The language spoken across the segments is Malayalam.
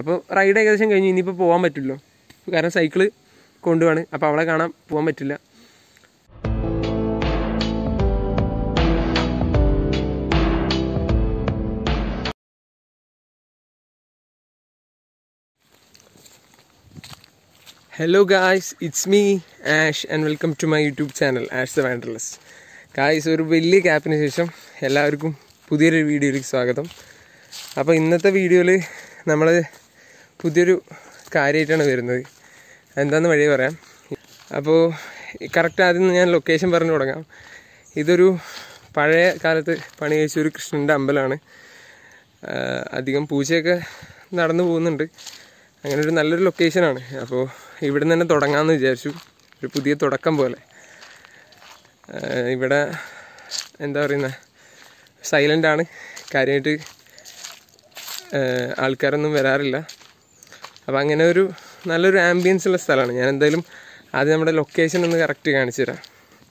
അപ്പോൾ റൈഡ് ഏകദേശം കഴിഞ്ഞ് ഇനിയിപ്പോൾ പോകാൻ പറ്റില്ലോ കാരണം സൈക്കിള് കൊണ്ടുപോവാണ് അപ്പോൾ അവളെ കാണാൻ പോകാൻ പറ്റില്ല hello guys it's me Ash and welcome to my YouTube channel Ash the wanderless guys ഒരു വലിയ ഗ്യാപ്പിന് ശേഷം എല്ലാവർക്കും പുതിയൊരു വീഡിയോയിലേക്ക് സ്വാഗതം അപ്പോൾ ഇന്നത്തെ വീഡിയോയിൽ നമ്മൾ പുതിയൊരു കാര്യമായിട്ടാണ് വരുന്നത് എന്താന്ന് വഴി പറയാം അപ്പോൾ കറക്റ്റ് ആദ്യം ഞാൻ ലൊക്കേഷൻ പറഞ്ഞു തുടങ്ങാം ഇതൊരു പഴയ കാലത്ത് പണി കഴിച്ച ഒരു കൃഷ്ണൻ്റെ അമ്പലമാണ് ആഹ് അധികം പൂജയൊക്കെ നടന്നു പോകുന്നുണ്ട് അങ്ങനെ ഒരു നല്ലൊരു ലൊക്കേഷനാണ് അപ്പോൾ ഇവിടെ നിന്ന് തന്നെ തുടങ്ങാമെന്ന് വിചാരിച്ചു ഒരു പുതിയ തുടക്കം പോലെ ആഹ് ഇവിടെ എന്താ പറയുന്നത് സൈലൻ്റ് ആണ് കാര്യമായിട്ട് ആഹ് ആൾക്കാരൊന്നും വരാറില്ല അപ്പോൾ അങ്ങനെ ഒരു നല്ലൊരു ആംബിയൻസ് ഉള്ള സ്ഥലമാണ് ഞാൻ എന്തായാലും ആദ്യം നമ്മുടെ ലൊക്കേഷൻ ഒന്ന് കറക്റ്റ് കാണിച്ചു തരാം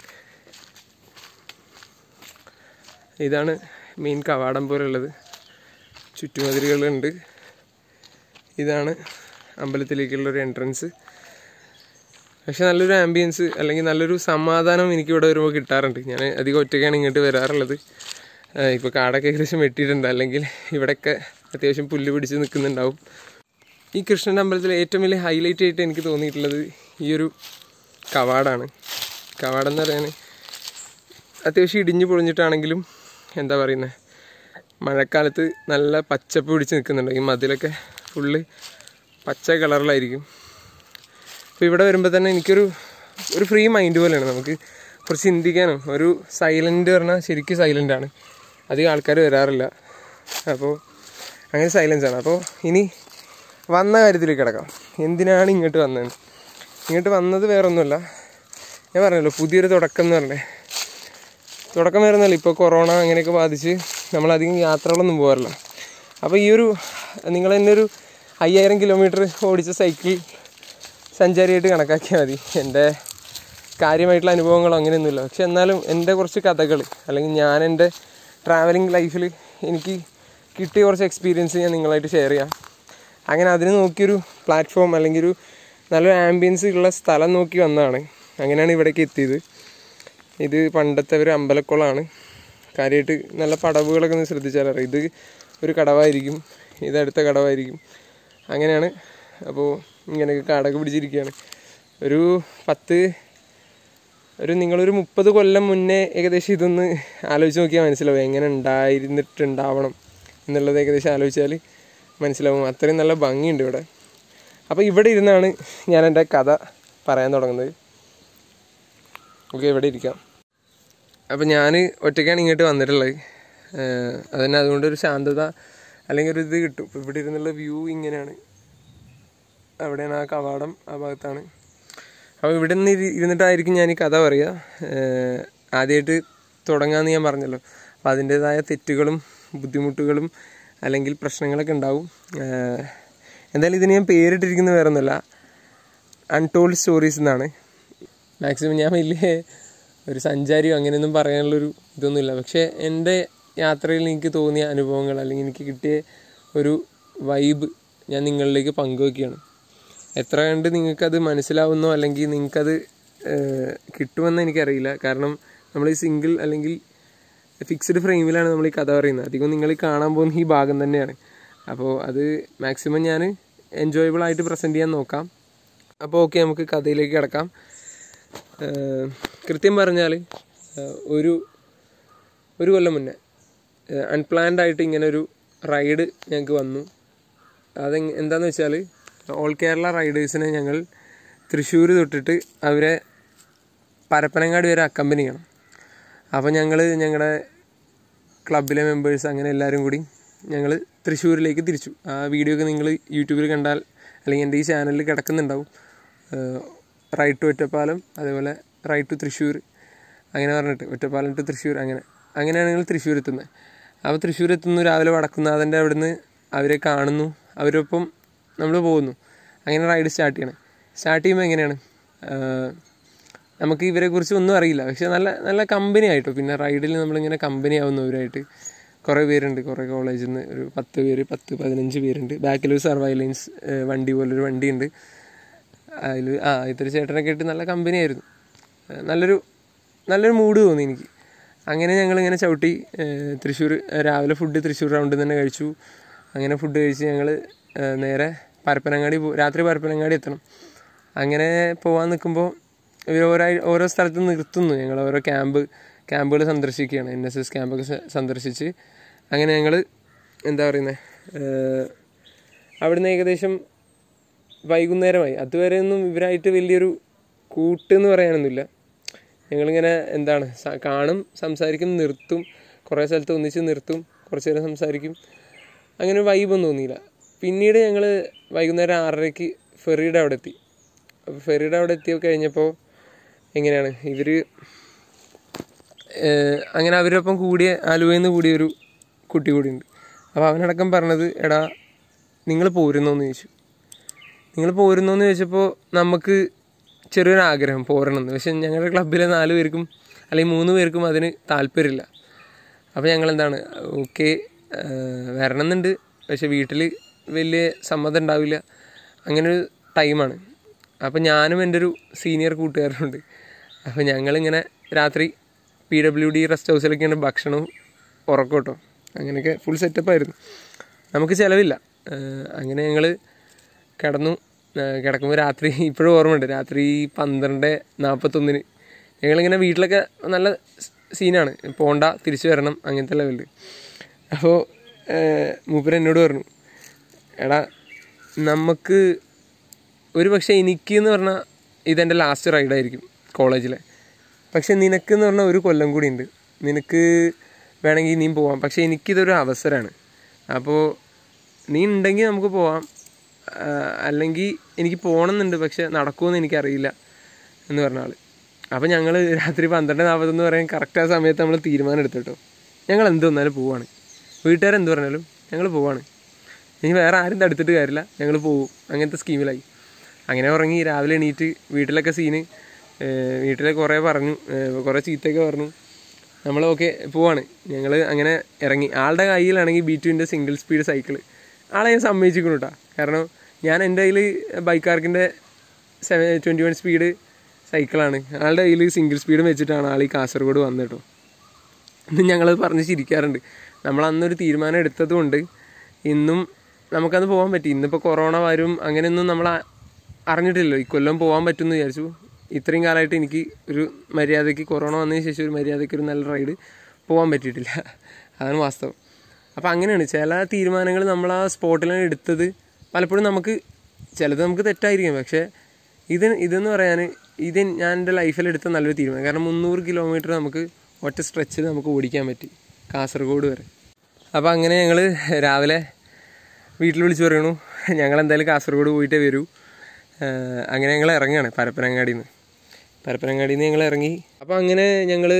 ഇതാണ് മെയിൻ കവാടം പോലുള്ളത് ചുറ്റുമതിലുകളുണ്ട് ഇതാണ് അമ്പലത്തിലേക്കുള്ള ഒരു എൻട്രൻസ് പക്ഷെ നല്ലൊരു ആംബിയൻസ് അല്ലെങ്കിൽ നല്ലൊരു സമാധാനം എനിക്ക് ഇവിടെ വരുമ്പോൾ കിട്ടാറുണ്ട് ഞാൻ അധികം ഒറ്റയ്ക്കാണ് ഇങ്ങോട്ട് വരാറുള്ളത് ഇപ്പോൾ കാടൊക്കെ ഏകദേശം വെട്ടിയിട്ടുണ്ട് അല്ലെങ്കിൽ ഇവിടെയൊക്കെ അത്യാവശ്യം പുല്ല് പിടിച്ച് നിൽക്കുന്നുണ്ടാവും ഈ കൃഷ്ണൻ്റെ അമ്പലത്തിലെ ഏറ്റവും വലിയ ഹൈലൈറ്റ് ആയിട്ട് എനിക്ക് തോന്നിയിട്ടുള്ളത് ഈ ഒരു കവാടാണ് കവാടം എന്ന് പറയാൻ അത്യാവശ്യം ഇടിഞ്ഞു പൊളിഞ്ഞിട്ടാണെങ്കിലും എന്താ പറയുന്നത് മഴക്കാലത്ത് നല്ല പച്ചപ്പ് പിടിച്ച് നിൽക്കുന്നുണ്ട് ഈ മതിലൊക്കെ ഫുള്ള് പച്ച കളറിലായിരിക്കും അപ്പോൾ ഇവിടെ വരുമ്പോൾ തന്നെ എനിക്കൊരു ഒരു ഫ്രീ മൈൻഡ് പോലെയാണ് നമുക്ക് കുറച്ച് ചിന്തിക്കാനും ഒരു സൈലൻ്റ് പറഞ്ഞാൽ ശരിക്കും സൈലൻ്റ് ആണ് അധികം ആൾക്കാർ വരാറില്ല അപ്പോൾ അങ്ങനെ സൈലൻസ് ആണ് അപ്പോൾ ഇനി വന്ന കാര്യത്തിലേക്ക് കിടക്കാം എന്തിനാണ് ഇങ്ങോട്ട് വന്നത് ഇങ്ങോട്ട് വന്നത് വേറൊന്നുമല്ല ഞാൻ പറഞ്ഞല്ലോ പുതിയൊരു തുടക്കം എന്ന് പറഞ്ഞേ തുടക്കം വരുന്നല്ലോ ഇപ്പോൾ കൊറോണ അങ്ങനെയൊക്കെ ബാധിച്ച് നമ്മളധികം യാത്രകളൊന്നും പോകാറില്ല അപ്പോൾ ഈ ഒരു നിങ്ങൾ തന്നെ ഒരു അയ്യായിരം കിലോമീറ്റർ ഓടിച്ച സൈക്കിൾ സഞ്ചാരിയായിട്ട് കണക്കാക്കിയാൽ മതി എൻ്റെ കാര്യമായിട്ടുള്ള അനുഭവങ്ങളോ അങ്ങനെയൊന്നുമില്ല പക്ഷെ എന്നാലും എൻ്റെ കുറച്ച് കഥകൾ അല്ലെങ്കിൽ ഞാൻ എൻ്റെ ട്രാവലിംഗ് ലൈഫിൽ എനിക്ക് കിട്ടിയ കുറച്ച് എക്സ്പീരിയൻസ് ഞാൻ നിങ്ങളായിട്ട് ഷെയർ ചെയ്യാം അങ്ങനെ അതിന് നോക്കിയൊരു പ്ലാറ്റ്ഫോം അല്ലെങ്കിൽ ഒരു നല്ലൊരു ആംബിയൻസ് ഉള്ള സ്ഥലം നോക്കി വന്നതാണ് അങ്ങനെയാണ് ഇവിടേക്ക് എത്തിയത് ഇത് പണ്ടത്തെ ഒരു അമ്പലക്കുളമാണ് കാര്യമായിട്ട് നല്ല പടവുകളൊക്കെ ഒന്ന് ശ്രദ്ധിച്ചാൽ അറിയാം ഇത് ഒരു കടവായിരിക്കും ഇത് അടുത്ത കടവായിരിക്കും അങ്ങനെയാണ് അപ്പോൾ ഇങ്ങനെയൊക്കെ കാടൊക്കെ പിടിച്ചിരിക്കുകയാണ് ഒരു പത്ത് ഒരു നിങ്ങളൊരു മുപ്പത് കൊല്ലം മുന്നേ ഏകദേശം ഇതൊന്ന് ആലോചിച്ച് നോക്കിയാൽ മനസ്സിലാവും എങ്ങനെ ഉണ്ടായിരുന്നിട്ടുണ്ടാവണം എന്നുള്ളത് ഏകദേശം ആലോചിച്ചാൽ മനസ്സിലാവും അത്രയും നല്ല ഭംഗിയുണ്ട് ഇവിടെ അപ്പോൾ ഇവിടെ ഇരുന്നാണ് ഞാൻ എൻ്റെ കഥ പറയാൻ തുടങ്ങുന്നത് ഓക്കെ ഇവിടെ ഇരിക്കാം അപ്പോൾ ഞാൻ ഒറ്റയ്ക്കാണ് ഇങ്ങോട്ട് വന്നിട്ടുള്ളത് അതന്നെ അതുകൊണ്ട് ഒരു ശാന്തത അല്ലെങ്കിൽ ഒരു ഇത് കിട്ടും ഇപ്പോൾ ഇവിടെ ഇരുന്നുള്ള വ്യൂ ഇങ്ങനെയാണ് അവിടെയാണ് ആ കവാടം ആ ഭാഗത്താണ് അപ്പോൾ ഇവിടെ നിന്ന് ഇരി- ഇരുന്നിട്ടായിരിക്കും ഞാൻ ഈ കഥ പറയുക ആദ്യമായിട്ട് തുടങ്ങാമെന്ന് ഞാൻ പറഞ്ഞല്ലോ അപ്പോൾ അതിൻ്റേതായ തെറ്റുകളും ബുദ്ധിമുട്ടുകളും അല്ലെങ്കിൽ പ്രശ്നങ്ങളൊക്കെ ഉണ്ടാവും ഏഹ് എന്തായാലും ഇതിന് ഞാൻ പേരിട്ടിരിക്കുന്നത് വേറെ ഒന്നുമല്ല അൺടോൾഡ് സ്റ്റോറീസ് എന്നാണ് മാക്സിമം ഞാൻ വലിയ ഒരു സഞ്ചാരിയോ അങ്ങനെയൊന്നും പറയാനുള്ളൊരു ഇതൊന്നുമില്ല പക്ഷേ എൻ്റെ യാത്രയിൽ എനിക്ക് തോന്നിയ അനുഭവങ്ങൾ അല്ലെങ്കിൽ എനിക്ക് കിട്ടിയ ഒരു വൈബ് ഞാൻ നിങ്ങളിലേക്ക് പങ്കുവയ്ക്കുകയാണ് എത്ര കണ്ട് നിങ്ങൾക്കത് മനസ്സിലാവുന്നോ അല്ലെങ്കിൽ നിങ്ങൾക്കത് ഏഹ്, കിട്ടുമെന്ന് എനിക്കറിയില്ല കാരണം നമ്മൾ ഈ സിംഗിൾ അല്ലെങ്കിൽ ഫിക്സ്ഡ് ഫ്രെയിമിലാണ് നമ്മൾ ഈ കഥ പറയുന്നത് അധികം നിങ്ങൾ ഈ കാണാൻ പോകുന്ന ഈ ഭാഗം തന്നെയാണ് അപ്പോൾ അത് മാക്സിമം ഞാൻ എൻജോയബിൾ ആയിട്ട് പ്രസൻറ്റ് ചെയ്യാൻ നോക്കാം അപ്പോൾ ഓക്കെ നമുക്ക് കഥയിലേക്ക് കിടക്കാം ഏഹ് കൃത്യം പറഞ്ഞാൽ ഏഹ് ഒരു ഒരു കൊല്ലം മുന്നേ അൺപ്ലാൻഡ് ആയിട്ട് ഇങ്ങനെ ഒരു റൈഡ് ഞങ്ങൾക്ക് വന്നു അത് എന്താന്ന് വെച്ചാൽ ഓൾ കേരള റൈഡേഴ്സിനെ ഞങ്ങൾ തൃശ്ശൂർ തൊട്ടിട്ട് അവരെ പരപ്പനങ്ങാടി വരെ അക്കമ്പനി ചെയ്യണം അപ്പോൾ ഞങ്ങൾ ഞങ്ങളുടെ ക്ലബിലെ മെമ്പേഴ്സ് അങ്ങനെ എല്ലാവരും കൂടി ഞങ്ങൾ തൃശ്ശൂരിലേക്ക് തിരിച്ചു ആ വീഡിയോ ഒക്കെ നിങ്ങൾ യൂട്യൂബിൽ കണ്ടാൽ അല്ലെങ്കിൽ എൻ്റെ ഈ ചാനലിൽ കിടക്കുന്നുണ്ടാവും റൈറ്റ് ടു ഒറ്റപ്പാലം അതേപോലെ റൈറ്റ് ടു തൃശ്ശൂർ അങ്ങനെ പറഞ്ഞിട്ട് ഒറ്റപ്പാലം ടു തൃശ്ശൂർ അങ്ങനെ അങ്ങനെയാണ് ഞങ്ങൾ തൃശ്ശൂർ എത്തുന്നത് അപ്പോൾ തൃശ്ശൂർ എത്തുന്നു രാവിലെ വടക്കുന്നാഥൻ്റെ അവിടുന്ന് അവരെ കാണുന്നു അവരൊപ്പം നമ്മൾ പോകുന്നു അങ്ങനെ റൈഡ് സ്റ്റാർട്ട് ചെയ്യണം സ്റ്റാർട്ട് ചെയ്യുമ്പോൾ എങ്ങനെയാണ് ആഹ് നമുക്ക് ഇവരെ കുറിച്ച് ഒന്നും അറിയില്ല പക്ഷെ നല്ല നല്ല കമ്പനി ആയിട്ടോ പിന്നെ റൈഡിൽ നമ്മളിങ്ങനെ കമ്പനി ആവുന്നവരായിട്ട് കുറേ പേരുണ്ട് കുറേ കോളേജിൽ നിന്ന് ഒരു പത്ത് പേര് പത്ത് പതിനഞ്ച് പേരുണ്ട് ബാക്കിലൊരു സർവൈലൻസ് വണ്ടി പോലൊരു വണ്ടിയുണ്ട് അതിൽ ആ ഇതൊരു ചേട്ടനൊക്കെ ഇട്ട് നല്ല കമ്പനി ആയിരുന്നു ഏഹ് നല്ലൊരു നല്ലൊരു മൂഡ് തോന്നി എനിക്ക് അങ്ങനെ ഞങ്ങളിങ്ങനെ ചവിട്ടി ഏഹ് തൃശ്ശൂർ രാവിലെ ഫുഡ് തൃശ്ശൂർ റൗണ്ടിൽ തന്നെ കഴിച്ചു അങ്ങനെ ഫുഡ് കഴിച്ച് ഞങ്ങൾ നേരെ പരപ്പനങ്ങാടി പോ രാത്രി പരപ്പനങ്ങാടി എത്തണം അങ്ങനെ പോകാൻ നിൽക്കുമ്പോൾ ഇവർ ഓരോ ഓരോ സ്ഥലത്ത് നിർത്തുന്നു ഞങ്ങൾ ഓരോ ക്യാമ്പ് ക്യാമ്പുകൾ സന്ദർശിക്കുകയാണ് എൻ എസ് എസ് ക്യാമ്പൊക്കെ സ- സന്ദർശിച്ച് അങ്ങനെ ഞങ്ങൾ എന്താ പറയുന്നത് അവിടുന്ന് ഏകദേശം വൈകുന്നേരമായി അതുവരെ ഒന്നും ഇവരായിട്ട് വലിയൊരു കൂട്ട് എന്ന് പറയാനൊന്നുമില്ല ഞങ്ങളിങ്ങനെ എന്താണ് സ- കാണും സംസാരിക്കും നിർത്തും കുറേ സ്ഥലത്ത് ഒന്നിച്ച് നിർത്തും കുറച്ച് നേരം സംസാരിക്കും അങ്ങനെ ഒരു വൈബൊന്നും തോന്നിയില്ല പിന്നീട് ഞങ്ങൾ വൈകുന്നേരം ആറരയ്ക്ക് ഫെറിയുടെ അവിടെ എത്തി അപ്പോൾ ഫെറിയുടെ അവിടെ എത്തി കഴിഞ്ഞപ്പോൾ എങ്ങനെയാണ് ഇവർ അങ്ങനെ അവരൊപ്പം കൂടിയ ആലുവയിൽ നിന്ന് കൂടിയ ഒരു കുട്ടി കൂടിയുണ്ട് അപ്പോൾ അവനടക്കം പറഞ്ഞത് എടാ നിങ്ങൾ പോരുന്നോന്ന് ചോദിച്ചു നിങ്ങൾ പോരുന്നോന്ന് ചോദിച്ചപ്പോൾ നമുക്ക് ചെറിയൊരു ആഗ്രഹം പോരണമെന്ന് പക്ഷെ ഞങ്ങളുടെ ക്ലബിലെ നാല് പേർക്കും അല്ലെങ്കിൽ മൂന്ന് പേർക്കും അതിന് താല്പര്യമില്ല അപ്പോൾ ഞങ്ങൾ എന്താണ് ഓക്കെ വരണമെന്നുണ്ട് പക്ഷെ വീട്ടിൽ വലിയ സമ്മതം ഉണ്ടാവില്ല അങ്ങനെ ഒരു ടൈമാണ് അപ്പോൾ ഞാനും എൻ്റെ ഒരു സീനിയർ കൂട്ടുകാരനുണ്ട് അപ്പോൾ ഞങ്ങളിങ്ങനെ രാത്രി പി ഡബ്ല്യു ഡി റെസ്റ്റ് ഹൗസിലൊക്കെയാണ് ഭക്ഷണവും ഉറക്കം കേട്ടോ അങ്ങനെയൊക്കെ ഫുൾ സെറ്റപ്പായിരുന്നു നമുക്ക് ചിലവില്ല ഏഹ് അങ്ങനെ ഞങ്ങൾ കിടന്നു ഏഹ് കിടക്കുമ്പോൾ രാത്രി ഇപ്പോഴും ഓർമ്മയുണ്ട് രാത്രി പന്ത്രണ്ട് നാൽപ്പത്തൊന്നിന് ഞങ്ങളിങ്ങനെ വീട്ടിലൊക്കെ നല്ല സ് സീനാണ് പോണ്ട തിരിച്ചു വരണം അങ്ങനത്തെ ലെവലിൽ അപ്പോൾ മൂപ്പര് എന്നോട് പറഞ്ഞു എടാ നമുക്ക് ഒരു പക്ഷേ എനിക്ക് എന്ന് പറഞ്ഞാൽ ഇതെൻ്റെ ലാസ്റ്റ് റൈഡായിരിക്കും കോളേജിലെ പക്ഷെ നിനക്ക് എന്ന് പറഞ്ഞാൽ ഒരു കൊല്ലം കൂടി ഉണ്ട് നിനക്ക് വേണമെങ്കിൽ നീ പോവാം പക്ഷെ എനിക്കിതൊരു അവസരമാണ് അപ്പോൾ നീ ഉണ്ടെങ്കിൽ നമുക്ക് പോവാം ആ, അല്ലെങ്കിൽ എനിക്ക് പോകണമെന്നുണ്ട് പക്ഷെ നടക്കുമെന്ന് എനിക്കറിയില്ല എന്ന് പറഞ്ഞ ആൾ അപ്പോൾ ഞങ്ങൾ രാത്രി പന്ത്രണ്ട് നാൽപ്പത്തൊന്ന് പറയാൻ കറക്റ്റ് ആ സമയത്ത് നമ്മൾ തീരുമാനം എടുത്തു കേട്ടോ ഞങ്ങൾ എന്ത് വന്നാലും പോവാണ് വീട്ടുകാരെന്ത് പറഞ്ഞാലും ഞങ്ങൾ പോവാണ് ഇനി വേറെ ആരും തടുത്തിട്ട് കാര്യമില്ല ഞങ്ങൾ പോകും അങ്ങനത്തെ സ്കീമിലായി അങ്ങനെ ഉറങ്ങി രാവിലെ എണീറ്റ് വീട്ടിലൊക്കെ സീന് ഏഹ് വീട്ടിലെ കുറേ പറഞ്ഞു ഏഹ് കുറേ ചീത്തയൊക്കെ പറഞ്ഞു നമ്മൾ ഓക്കെ പോവാണ് ഞങ്ങൾ അങ്ങനെ ഇറങ്ങി ആളുടെ കയ്യിലാണെങ്കിൽ ബി ടുവിൻ്റെ സിംഗിൾ സ്പീഡ് സൈക്കിൾ ആളെ ഞാൻ സമ്മതിച്ചിരിക്കുന്നു കേട്ടോ കാരണം ഞാൻ എൻ്റെ കയ്യിൽ ബൈക്കാർക്കിൻ്റെ സെവൻ ട്വൻറ്റി വൺ സ്പീഡ് സൈക്കിളാണ് ആളുടെ കയ്യിൽ സിംഗിൾ സ്പീഡും വെച്ചിട്ടാണ് ആൾ ഈ കാസർഗോഡ് വന്നത് കേട്ടോ ഇന്ന് ഞങ്ങളത് പറഞ്ഞ് ചിരിക്കാറുണ്ട് നമ്മൾ അന്നൊരു തീരുമാനം എടുത്തത് കൊണ്ട് ഇന്നും നമുക്കത് പോകാൻ പറ്റി ഇന്നിപ്പോൾ കൊറോണ വരും അങ്ങനെയൊന്നും നമ്മൾ അ- അറിഞ്ഞിട്ടില്ലല്ലോ ഈ കൊല്ലം പോകാൻ പറ്റുമെന്ന് വിചാരിച്ചു ഇത്രയും കാലമായിട്ട് എനിക്ക് ഒരു മര്യാദയ്ക്ക് കൊറോണ വന്നതിന് ശേഷം ഒരു മര്യാദയ്ക്ക് ഒരു നല്ല റൈഡ് പോകാൻ പറ്റിയിട്ടില്ല അതാണ് വാസ്തവം അപ്പോൾ അങ്ങനെയാണ് ചില തീരുമാനങ്ങൾ നമ്മൾ ആ സ്പോട്ടിലാണ് എടുത്തത് പലപ്പോഴും നമുക്ക് ചിലത് നമുക്ക് തെറ്റായിരിക്കും പക്ഷേ ഇത് ഇതെന്ന് പറയാൻ ഇത് ഞാൻ എൻ്റെ ലൈഫിൽ എടുത്ത നല്ലൊരു തീരുമാനം കാരണം മുന്നൂറ് കിലോമീറ്റർ നമുക്ക് ഒറ്റ സ്ട്രെച്ചിൽ നമുക്ക് ഓടിക്കാൻ പറ്റി കാസർഗോഡ് വരെ അപ്പോൾ അങ്ങനെ ഞങ്ങൾ രാവിലെ വീട്ടിൽ വിളിച്ച് പറയണു ഞങ്ങൾ എന്തായാലും കാസർഗോഡ് പോയിട്ടേ വരൂ ഏഹ് അങ്ങനെ ഞങ്ങൾ ഇറങ്ങുകയാണ് പരപ്പനങ്ങാടിയിൽ നിന്ന് പരപ്പനങ്ങാടിയിൽ നിന്ന് ഞങ്ങൾ ഇറങ്ങി അപ്പോൾ അങ്ങനെ ഞങ്ങൾ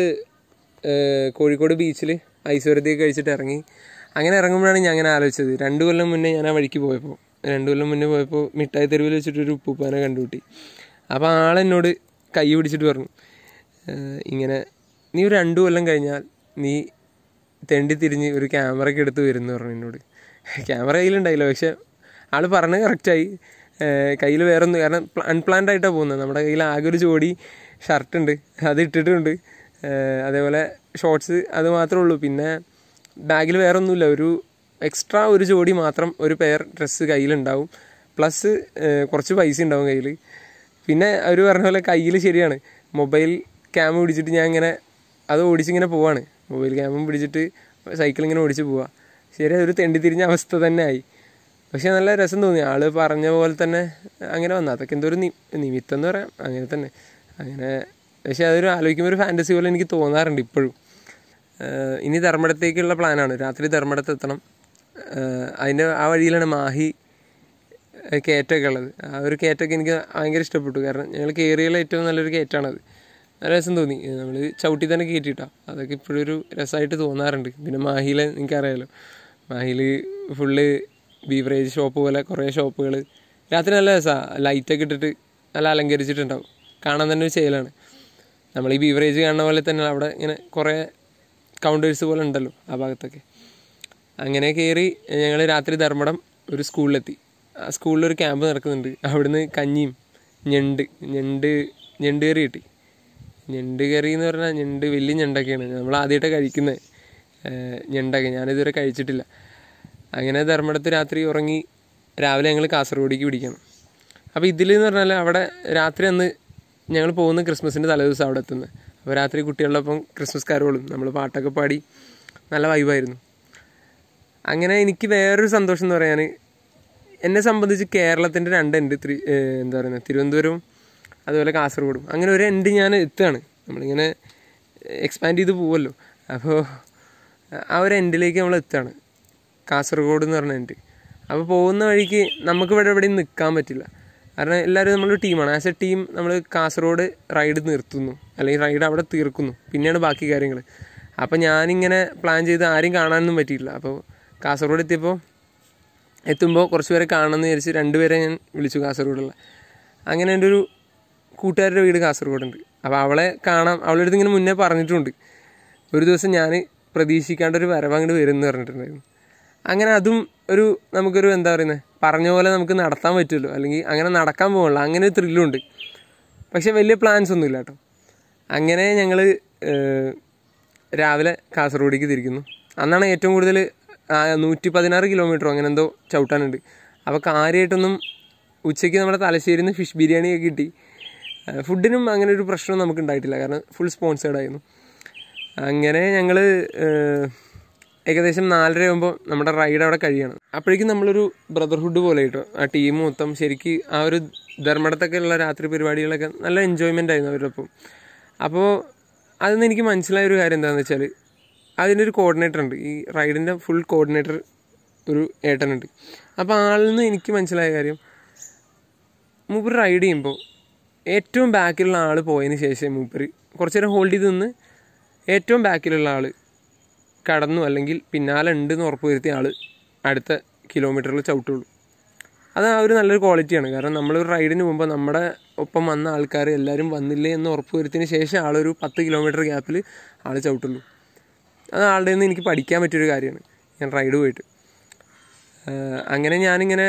കോഴിക്കോട് ബീച്ചിൽ ഐശ്വര്യത്തേക്ക് കഴിച്ചിട്ട് ഇറങ്ങി അങ്ങനെ ഇറങ്ങുമ്പോഴാണ് ഞാൻ അങ്ങനെ ആലോചിച്ചത് രണ്ട് കൊല്ലം മുന്നേ ഞാൻ ആ വഴിക്ക് പോയപ്പോൾ രണ്ട് കൊല്ലം മുന്നേ പോയപ്പോൾ മിഠായി തെരുവിൽ വെച്ചിട്ട് ഒരു ഉപ്പൂപ്പാനെ കണ്ടുകൂട്ടി അപ്പോൾ ആളെന്നോട് കൈ പിടിച്ചിട്ട് പറഞ്ഞു ഏഹ് ഇങ്ങനെ നീ ഒരു രണ്ട് കൊല്ലം കഴിഞ്ഞാൽ നീ തെണ്ടി തിരിഞ്ഞ് ഒരു ക്യാമറയ്ക്ക് എടുത്ത് വരുന്നു പറഞ്ഞു എന്നോട് ക്യാമറ കയ്യിലുണ്ടായില്ല പക്ഷെ ആൾ പറഞ്ഞത് കറക്റ്റായി കയ്യിൽ വേറെ ഒന്നും കാരണം അൺപ്ലാൻഡ് ആയിട്ടാണ് പോകുന്നത് നമ്മുടെ കയ്യിൽ ആകെ ഒരു ജോഡി ഷർട്ട് ഉണ്ട് അത് ഇട്ടിട്ടുണ്ട് ഏഹ് അതേപോലെ ഷോർട്സ് അത് മാത്രമേ ഉള്ളൂ പിന്നെ ബാഗിൽ വേറെ ഒന്നുമില്ല ഒരു എക്സ്ട്രാ ഒരു ജോഡി മാത്രം ഒരു പെയർ ഡ്രസ്സ് കയ്യിലുണ്ടാവും പ്ലസ് കുറച്ച് പൈസ ഉണ്ടാവും കയ്യിൽ പിന്നെ അവർ പറഞ്ഞ പോലെ കയ്യിൽ ശരിയാണ് മൊബൈൽ ക്യാമ പിടിച്ചിട്ട് ഞാൻ ഇങ്ങനെ അത് ഓടിച്ചിങ്ങനെ പോവാണ് മൊബൈൽ ക്യാമും പിടിച്ചിട്ട് സൈക്കിൾ ഇങ്ങനെ ഓടിച്ച് പോവാ ശരി ഒരു തെണ്ടി തിരിഞ്ഞ അവസ്ഥ തന്നെ ആയി പക്ഷെ നല്ല രസം തോന്നി ആള് പറഞ്ഞ പോലെ തന്നെ അങ്ങനെ വന്നു അതൊക്കെ എന്തോ ഒരു നി- നിമിത്തം എന്ന് പറയാം അങ്ങനെ തന്നെ അങ്ങനെ പക്ഷെ അതൊരു ആലോചിക്കുമ്പോൾ ഒരു ഫാൻറ്റസി പോലെ എനിക്ക് തോന്നാറുണ്ട് ഇപ്പോഴും ഏഹ് ഇനി ധർമ്മടത്തേക്കുള്ള പ്ലാനാണ് രാത്രി ധർമ്മടത്ത് എത്തണം ഏഹ് അതിൻ്റെ ആ വഴിയിലാണ് മാഹി ഏഹ് കയറ്റമൊക്കെ ഉള്ളത് ആ ഒരു കയറ്റമൊക്കെ എനിക്ക് ഭയങ്കര ഇഷ്ടപ്പെട്ടു കാരണം ഞങ്ങൾ കയറിയുള്ള ഏറ്റവും നല്ലൊരു കയറ്റമാണത് നല്ല രസം തോന്നി നമ്മൾ ചവിട്ടി തന്നെ കയറ്റിയിട്ടാ അതൊക്കെ ഇപ്പോഴും ഒരു രസമായിട്ട് തോന്നാറുണ്ട് പിന്നെ മാഹിയിലെ എനിക്കറിയാലോ മാഹിയിൽ ഫുള്ള് ബീവറേജ് ഷോപ്പ് പോലെ കുറേ ഷോപ്പുകൾ രാത്രി നല്ല രസമാണ് ലൈറ്റൊക്കെ ഇട്ടിട്ട് നല്ല അലങ്കരിച്ചിട്ടുണ്ടാവും കാണാൻ തന്നെ ഒരു ചേലാണ് നമ്മൾ ഈ ബീവറേജ് കാണുന്ന പോലെ തന്നെ അവിടെ ഇങ്ങനെ കുറേ കൗണ്ടേഴ്സ് പോലെ ഉണ്ടല്ലോ ആ ഭാഗത്തൊക്കെ അങ്ങനെ കയറി ഞങ്ങൾ രാത്രി ധർമ്മടം ഒരു സ്കൂളിലെത്തി ആ സ്കൂളിലൊരു ക്യാമ്പ് നടക്കുന്നുണ്ട് അവിടുന്ന് കഞ്ഞിയും ഞണ്ട് ഞണ്ട് ഞണ്ട് കറി കിട്ടി ഞണ്ട് കറി എന്ന് പറഞ്ഞാൽ ഞണ്ട് വലിയ ഞണ്ടൊക്കെയാണ് നമ്മൾ ആദ്യമായിട്ട് കഴിക്കുന്നത് ഞണ്ടൊക്കെ ഞാനിതുവരെ കഴിച്ചിട്ടില്ല അങ്ങനെ ധർമ്മടത്ത് രാത്രി ഉറങ്ങി രാവിലെ ഞങ്ങൾ കാസർഗോഡേക്ക് പിടിക്കണം അപ്പോൾ ഇതിൽ എന്ന് പറഞ്ഞാൽ അവിടെ രാത്രി അന്ന് ഞങ്ങൾ പോകുന്ന ക്രിസ്മസിൻ്റെ തലേദിവസം അവിടെ എത്തുന്നത് അപ്പോൾ രാത്രി കുട്ടികളുടെ ഒപ്പം ക്രിസ്മസ് കാരോളും നമ്മൾ പാട്ടൊക്കെ പാടി നല്ല വൈബായിരുന്നു അങ്ങനെ എനിക്ക് വേറൊരു സന്തോഷം എന്ന് പറയാൻ എന്നെ സംബന്ധിച്ച് കേരളത്തിൻ്റെ രണ്ട് എൻഡ് ത്രി ഏഹ് എന്താ പറയുന്നത് തിരുവനന്തപുരവും അതുപോലെ കാസർഗോഡും അങ്ങനെ ഒരു എൻഡ് ഞാൻ എത്തുകയാണ് നമ്മളിങ്ങനെ എക്സ്പാൻഡ് ചെയ്ത് പോവുമല്ലോ അപ്പോൾ ആ ഒരു എൻഡിലേക്ക് നമ്മൾ എത്തുകയാണ് കാസർഗോഡ് എന്ന് പറഞ്ഞ എൻഡ് അപ്പോൾ പോകുന്ന വഴിക്ക് നമുക്ക് ഇവിടെ എവിടെയും നിൽക്കാൻ പറ്റില്ല കാരണം എല്ലാവരും നമ്മളൊരു ടീമാണ് ആസ് എ ടീം നമ്മൾ കാസർഗോഡ് റൈഡ് നിർത്തുന്നു അല്ലെങ്കിൽ റൈഡ് അവിടെ തീർക്കുന്നു പിന്നെയാണ് ബാക്കി കാര്യങ്ങൾ അപ്പോൾ ഞാനിങ്ങനെ പ്ലാൻ ചെയ്ത് ആരും കാണാനൊന്നും പറ്റിയില്ല അപ്പോൾ കാസർഗോഡ് എത്തിയപ്പോൾ എത്തുമ്പോൾ കുറച്ച് പേരെ കാണണമെന്ന് വിചാരിച്ച് രണ്ടുപേരെ ഞാൻ വിളിച്ചു കാസർഗോഡുള്ള അങ്ങനെ എൻ്റെ ഒരു കൂട്ടുകാരുടെ വീട് കാസർഗോഡുണ്ട് അപ്പോൾ അവളെ കാണാം അവളുടെ അടുത്ത് ഇങ്ങനെ മുന്നേ പറഞ്ഞിട്ടുണ്ട് ഒരു ദിവസം ഞാൻ പ്രതീക്ഷിക്കാണ്ട് ഒരു വരവ് അങ്ങോട്ട് വരും എന്ന് പറഞ്ഞിട്ടുണ്ടായിരുന്നു അങ്ങനെ അതും ഒരു നമുക്കൊരു എന്താ പറയുന്നത് പറഞ്ഞ പോലെ നമുക്ക് നടത്താൻ പറ്റുമല്ലോ അല്ലെങ്കിൽ അങ്ങനെ നടക്കാൻ പോകണല്ലോ അങ്ങനെ ഒരു ത്രില്ലുണ്ട് പക്ഷെ വലിയ പ്ലാൻസ് ഒന്നും ഇല്ല കേട്ടോ അങ്ങനെ ഞങ്ങൾ രാവിലെ കാസർഗോഡേക്ക് തിരിക്കുന്നു അന്നാണ് ഏറ്റവും കൂടുതൽ നൂറ്റി പതിനാറ് കിലോമീറ്ററോ അങ്ങനെ എന്തോ ചവിട്ടാനുണ്ട് അപ്പോൾ കാര്യമായിട്ടൊന്നും ഉച്ചയ്ക്ക് നമ്മുടെ തലശ്ശേരിയിൽ നിന്ന് ഫിഷ് ബിരിയാണിയൊക്കെ കിട്ടി ആ, ഫുഡിനും അങ്ങനെ ഒരു പ്രശ്നം നമുക്ക് ഉണ്ടായിട്ടില്ല കാരണം ഫുൾ സ്പോൺസേർഡ് ആയിരുന്നു അങ്ങനെ ഞങ്ങൾ ഏകദേശം നാലര ആകുമ്പോൾ നമ്മുടെ റൈഡ് അവിടെ കഴിയണം അപ്പോഴേക്കും നമ്മളൊരു ബ്രദർഹുഡ് പോലെ കിട്ടും ആ ടീം മൊത്തം ശരിക്ക് ആ ഒരു ധർമ്മടത്തൊക്കെ ഉള്ള രാത്രി പരിപാടികളൊക്കെ നല്ല എൻജോയ്മെൻ്റ് ആയിരുന്നു അവരുടെ ഒപ്പം അപ്പോൾ അതിന്ന് എനിക്ക് മനസ്സിലായ ഒരു കാര്യം എന്താണെന്ന് വെച്ചാൽ അതിൻ്റെ ഒരു കോർഡിനേറ്റർ ഉണ്ട് ഈ റൈഡിൻ്റെ ഫുൾ കോർഡിനേറ്റർ ഒരു ഏട്ടനുണ്ട് അപ്പോൾ ആളിൽ നിന്ന് എനിക്ക് മനസ്സിലായ കാര്യം മൂപ്പർ റൈഡ് ചെയ്യുമ്പോൾ ഏറ്റവും ബാക്കിലുള്ള ആൾ പോയതിന് ശേഷം മൂപ്പർ കുറച്ച് നേരം ഹോൾഡ് ചെയ്ത് നിന്ന് ഏറ്റവും ബാക്കിലുള്ള ആൾ കടന്നു അല്ലെങ്കിൽ പിന്നാലെ ഉണ്ടെന്ന് ഉറപ്പ് വരുത്തിയ ആൾ അടുത്ത കിലോമീറ്ററിൽ ചവിട്ടുള്ളൂ അത് ആ ഒരു നല്ലൊരു ക്വാളിറ്റിയാണ് കാരണം നമ്മൾ ഒരു റൈഡിന് പോകുമ്പോൾ നമ്മുടെ ഒപ്പം വന്ന ആൾക്കാർ എല്ലാവരും വന്നില്ലേ എന്ന് ഉറപ്പ് വരുത്തിയതിന് ശേഷം ആളൊരു പത്ത് കിലോമീറ്റർ ഗ്യാപ്പിൽ ആൾ ചവിട്ടുള്ളൂ അത് ആളുടെ നിന്ന് എനിക്ക് പഠിക്കാൻ പറ്റിയൊരു കാര്യമാണ് ഞാൻ റൈഡ് പോയിട്ട് ആഹ് അങ്ങനെ ഞാനിങ്ങനെ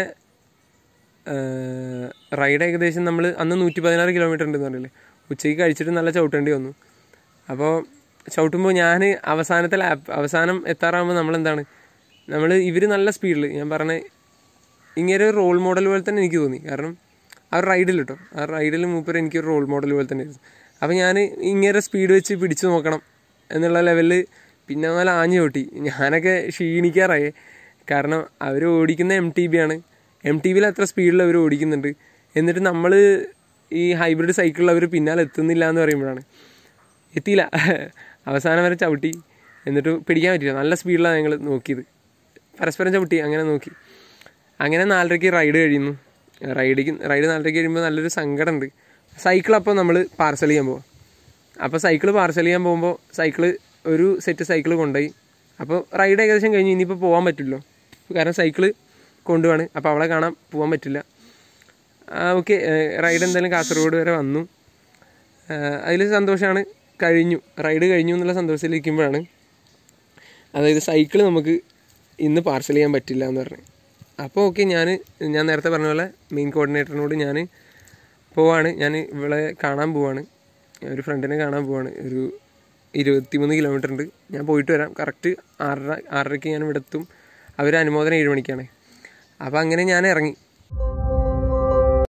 റൈഡ് ഏകദേശം നമ്മൾ അന്ന് നൂറ്റി പതിനാറ് കിലോമീറ്റർ ഉണ്ടെന്ന് പറഞ്ഞില്ലേ ഉച്ചയ്ക്ക് കഴിച്ചിട്ട് നല്ല ചവിട്ടേണ്ടി വന്നു അപ്പോൾ ചവിട്ടുമ്പോൾ ഞാൻ അവസാനത്തെ ലാപ്പ് അവസാനം എത്താറാകുമ്പോൾ നമ്മളെന്താണ് നമ്മൾ ഇവർ നല്ല സ്പീഡിൽ ഞാൻ പറഞ്ഞ ഇങ്ങനെ ഒരു റോൾ മോഡൽ പോലെ തന്നെ എനിക്ക് തോന്നി കാരണം ആ ഒരു റൈഡിൽ കേട്ടോ ആ റൈഡിൽ മൂപ്പർ എനിക്കൊരു റോൾ മോഡൽ പോലെ തന്നെ ആയിരുന്നു അപ്പോൾ ഞാൻ ഇങ്ങനെ സ്പീഡ് വെച്ച് പിടിച്ചു നോക്കണം എന്നുള്ള ലെവലിൽ പിന്നെ നല്ല ആഞ്ഞു ചവിട്ടി ഞാനൊക്കെ ക്ഷീണിക്കാറായി കാരണം അവർ ഓടിക്കുന്ന എം ടി ബി ആണ് എം ടി ബിയിൽ അത്ര സ്പീഡിൽ അവർ ഓടിക്കുന്നുണ്ട് എന്നിട്ട് നമ്മൾ ഈ ഹൈബ്രിഡ് സൈക്കിളിൽ അവർ പിന്നാലെ എത്തുന്നില്ല എന്ന് പറയുമ്പോഴാണ് എത്തിയില്ല അവസാനം വരെ ചവിട്ടി എന്നിട്ട് പിടിക്കാൻ പറ്റില്ല നല്ല സ്പീഡിലാണ് ഞങ്ങൾ നോക്കിയത് പരസ്പരം ചവിട്ടി അങ്ങനെ നോക്കി അങ്ങനെ നാലരയ്ക്ക് റൈഡ് കഴിയുന്നു റൈഡിക്ക് റൈഡ് നാലരയ്ക്ക് കഴിയുമ്പോൾ നല്ലൊരു സങ്കടമുണ്ട് സൈക്കിൾ അപ്പോൾ നമ്മൾ പാർസൽ ചെയ്യാൻ പോവാം അപ്പോൾ സൈക്കിൾ പാർസൽ ചെയ്യാൻ പോകുമ്പോൾ സൈക്കിള് ഒരു സെറ്റ് സൈക്കിൾ കൊണ്ടുപോയി അപ്പോൾ റൈഡ് ഏകദേശം കഴിഞ്ഞ് ഇനിയിപ്പോൾ പോകാൻ പറ്റില്ലോ കാരണം സൈക്കിള് കൊണ്ടുപോവാണ് അപ്പോൾ അവളെ കാണാൻ പോകാൻ പറ്റില്ല ഓക്കെ റൈഡ് എന്തായാലും കാസർഗോഡ് വരെ വന്നു അതിൽ സന്തോഷമാണ് കഴിഞ്ഞു റൈഡ് കഴിഞ്ഞു എന്നുള്ള സന്തോഷത്തിലിരിക്കുമ്പോഴാണ് അതായത് സൈക്കിൾ നമുക്ക് ഇന്ന് പാർസൽ ചെയ്യാൻ പറ്റില്ല എന്ന് പറഞ്ഞു അപ്പോൾ ഓക്കെ ഞാൻ ഞാൻ നേരത്തെ പറഞ്ഞ പോലെ മെയിൻ കോർഡിനേറ്ററിനോട് ഞാൻ പോവാണ് ഞാൻ ഇവളെ കാണാൻ പോവാണ് ഒരു ഫ്രണ്ടിനെ കാണാൻ പോവാണ് ഒരു ഇരുപത്തിമൂന്ന് കിലോമീറ്റർ ഉണ്ട് ഞാൻ പോയിട്ട് വരാം കറക്റ്റ് ആറര ആറരയ്ക്ക് ഞാൻ ഇവിടെ എത്തും അവർ അനുമോദനം ഏഴ് മണിക്കാണ് അപ്പോൾ അങ്ങനെ ഞാൻ ഇറങ്ങി